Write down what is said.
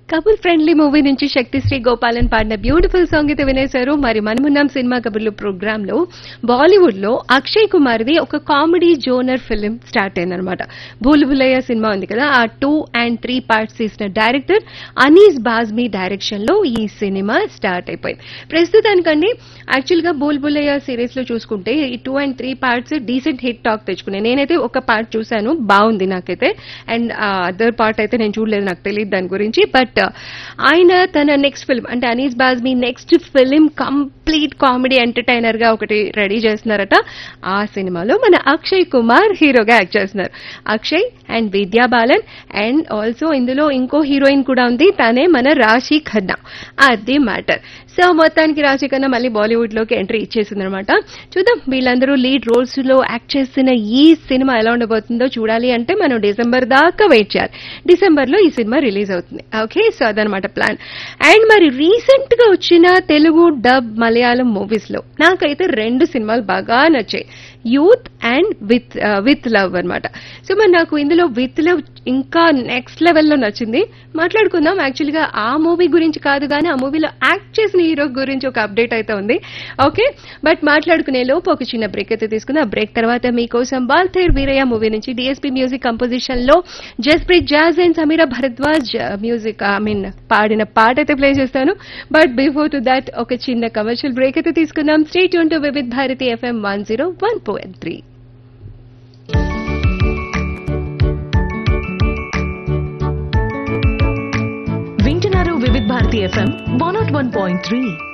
couple friendly movie నుంచి శక్తిశ్రీ గోపాలన్ పాడిన beautiful song అయితే వినేశారు మరి మనమున్నాం సినిమా కబుర్లు ప్రోగ్రామ్ లో బాలీవుడ్ లో అక్షయ్ కుమార్ ది ఒక కామెడీ జోనర్ ఫిల్మ్ స్టార్ట్ అయిందనమాట భూల్ భులయ్య సినిమా ఉంది కదా ఆ టూ అండ్ త్రీ పార్ట్స్ తీసిన డైరెక్టర్ అనీస్ బాజ్మీ డైరెక్షన్ లో ఈ సినిమా స్టార్ట్ అయిపోయింది ప్రస్తుతానికండి యాక్చువల్ గా బూల్ బులయ్య సిరీస్ లో చూసుకుంటే ఈ two and three parts decent hit talk తెచ్చుకున్నాయి నేనైతే ఒక పార్ట్ చూశాను బాగుంది నాకైతే అండ్ అదర్ పార్ట్ అయితే నేను చూడలేదు నాకు తెలియదు దాని గురించి బట్ ఆయన తన నెక్స్ట్ ఫిల్మ్ అంటే Anees Bazmee next film complete comedy entertainer గా ఒకటి రెడీ చేస్తున్నారట ఆ సినిమాలో మన అక్షయ్ కుమార్ హీరోగా యాక్ట్ చేస్తున్నారు Akshay and Vidya Balan and also ఇందులో ఇంకో హీరోయిన్ కూడా ఉంది తనే మన రాశి ఖన్నా అది మ్యాటర్ సో మొత్తానికి రాశి ఖన్నా మళ్ళీ బాలీవుడ్ లోకి ఎంట్రీ ఇచ్చేసిందనమాట చూద్దాం వీళ్ళందరూ లీడ్ రోల్స్ లో యాక్ట్ చేస్తున్న ఈ సినిమా ఎలా ఉండబోతుందో చూడాలి అంటే మనం డిసెంబర్ దాకా వెయిట్ చేయాలి డిసెంబర్ లో ఈ సినిమా రిలీజ్ అవుతుంది ఓకే సో అదనమాట ప్లాన్ అండ్ మరి రీసెంట్ గా వచ్చిన తెలుగు డబ్ మలయాళం మూవీస్ లో నాకైతే రెండు సినిమాలు బాగా నచ్చాయి youth and with with love అన్నమాట సో మరి నాకు ఇందులో విత్ లవ్ ఇంకా నెక్స్ట్ లెవెల్లో నచ్చింది మాట్లాడుకుందాం యాక్చువల్గా ఆ మూవీ గురించి కాదు కానీ ఆ మూవీలో యాక్ట్ చేసిన హీరో గురించి ఒక అప్డేట్ అయితే ఉంది ఓకే బట్ మాట్లాడుకునే లోపు ఒక చిన్న బ్రేక్ అయితే తీసుకుందాం ఆ బ్రేక్ తర్వాత మీకోసం బాల్తేర్ వీరయ్య మూవీ నుంచి డిఎస్పీ మ్యూజిక్ కంపోజిషన్ లో Jaspreet Jasz and Sameera Bharadwaj music I mean పాడిన పాట అయితే ప్లే చేస్తాను బట్ బిఫోర్ టు దాట్ ఒక చిన్న కమర్షియల్ బ్రేక్ అయితే తీసుకుందాం స్టేట్ టు Vividh Bharati FM one zero one point three వింటున్నారు Vividh Bharati FM one nought one point three